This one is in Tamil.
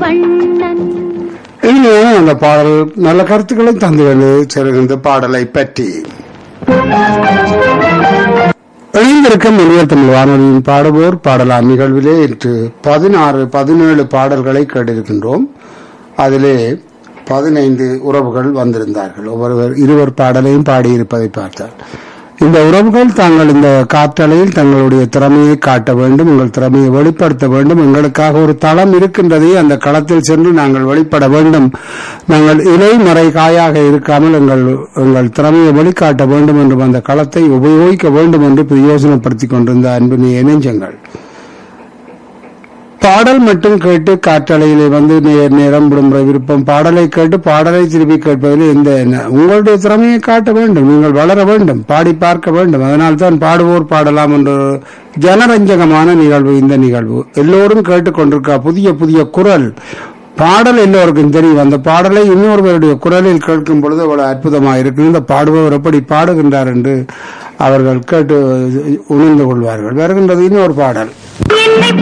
கண்ணன் இன்னும் அந்த பாடல் நல்ல கருத்துக்களை தந்து செல்கின்ற பாடலை பற்றி இணைந்திருக்கும் முனிவர் தமிழ் வானொலியின் பாடுவோர் பாடலாம் நிகழ்விலே இன்று பதினாறு பதினேழு பாடல்களை கேட்டிருக்கின்றோம் அதிலே பதினைந்து உறவுகள் வந்திருந்தார்கள் ஒவ்வொருவர் இருவர் பாடலையும் பாடியிருப்பதை பார்த்தார் இந்த உறவுகள் தாங்கள் இந்த காற்றலையில் தங்களுடைய திறமையை காட்ட வேண்டும் உங்கள் திறமையை வெளிப்படுத்த வேண்டும் எங்களுக்காக ஒரு தளம் இருக்கின்றதே அந்த களத்தில் சென்று நாங்கள் வெளிப்பட வேண்டும் நாங்கள் இலை மறை காயாக இருக்காமல் எங்கள் எங்கள் திறமையை வெளிக்காட்ட வேண்டும் என்றும் அந்த களத்தை உபயோகிக்க வேண்டும் என்று பிரயோசனப்படுத்திக் கொண்டிருந்த அன்பு இணைஞ்சங்கள் பாடல் மட்டும் கேட்டு காற்றலையிலே வந்து நே- நேரம் விடுமுறை விருப்பம் பாடலை கேட்டு பாடலை திருப்பி கேட்பதில் எந்த என்ன- உங்களுடைய திறமையை காட்ட வேண்டும் நீங்கள் வளர வேண்டும் பாடி பார்க்க வேண்டும் அதனால் தான் பாடுவோர் பாடலாம் என்ற ஒரு ஜனரஞ்சகமான நிகழ்வு இந்த நிகழ்வு எல்லோரும் கேட்டுக்கொண்டிருக்க புதிய புதிய குரல் பாடல் எல்லோருக்கும் தெரியும் அந்த பாடலை இன்னொருவருடைய குரலில் கேட்கும் பொழுது அவ்வளவு அற்புதமாக இருக்கு இந்த பாடுபவர் எப்படி பாடுகின்றார் என்று அவர்கள் கேட்டு உணர்ந்து கொள்வார்கள் வருகின்றது இன்னொரு பாடல் என்னை